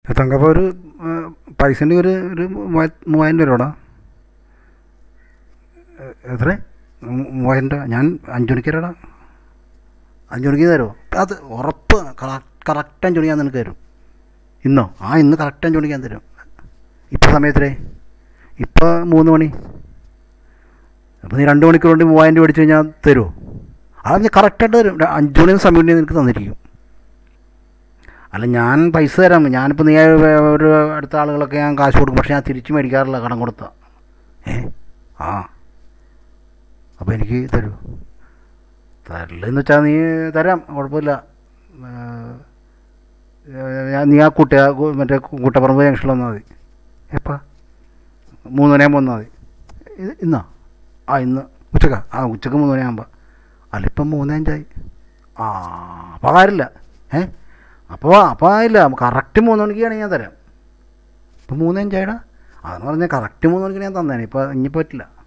തങ്കപ്പോൾ ഒരു പൈസൻ്റെ ഒരു ഒരു മൂവായി- മൂവായിരം രൂപടാ എത്ര മൂ- മൂവായിരം രൂപ ഞാൻ അഞ്ച് മണിക്ക് തരാടാ അഞ്ച് മണിക്ക് തരുമോ അത് ഉറപ്പ് കറക്റ്റ് അഞ്ച് മണിക്ക് ഞാൻ നിനക്ക് തരും ഇന്നോ ആ ഇന്ന് കറക്റ്റ് അഞ്ച് മണിക്ക് ഞാൻ തരും ഇപ്പോൾ സമയത്രേ ഇപ്പോൾ മൂന്ന് മണി അപ്പോൾ നീ രണ്ട് മണിക്കൂർ കൊണ്ട് മൂവായിരം രൂപ മേടിച്ച് കഴിഞ്ഞാൽ തരുമോ അത് നീ കറക്റ്റായിട്ട് തരും ര- അഞ്ച് മണി സമയം കൊണ്ട് നിനക്ക് തന്നിരിക്കും അല്ല ഞാൻ പൈസ തരാം ഞാനിപ്പോൾ നീ വേ- ഒരു അടുത്ത ആളുകളൊക്കെ ഞാൻ കാശ് കൊടുക്കും പക്ഷേ ഞാൻ തിരിച്ച് മേടിക്കാറില്ല കടം കൊടുത്ത ഏ ആ അപ്പോൾ എനിക്ക് തരൂ തരില്ലെന്ന് വെച്ചാൽ നീ തരാം കുഴപ്പമില്ല ഏ, ഞാൻ നീ ആ കുട്ടി ആ കു- മറ്റേ കൂട്ടപ്പറമ്പ് ജംഗ്ഷനിൽ വന്നാൽ മതി എപ്പാ മൂന്ന് മണിയാകുമ്പോൾ വന്നാൽ മതി ഇത് ഇന്നാ ആ ഇന്ന് ഉച്ചക്ക ആ ഉച്ചക്ക് മൂന്ന് മണിയാകുമ്പോൾ അല്ല ഇപ്പം മൂന്ന് അഞ്ചായി ആ അപ്പോൾ കാര്യമില്ല ഏ അപ്പോൾ അപ്പോൾ ഇല്ല കറക്റ്റ് മൂന്ന് മണിക്കാണെങ്കിൽ ഞാൻ തരാം ഇപ്പം മൂന്ന് അഞ്ചായിടാ അതെന്ന് പറഞ്ഞാൽ കറക്റ്റ് മൂന്ന് മണിക്ക് ഞാൻ തന്നേനെ ഇപ്പോൾ ഇനി പറ്റില്ല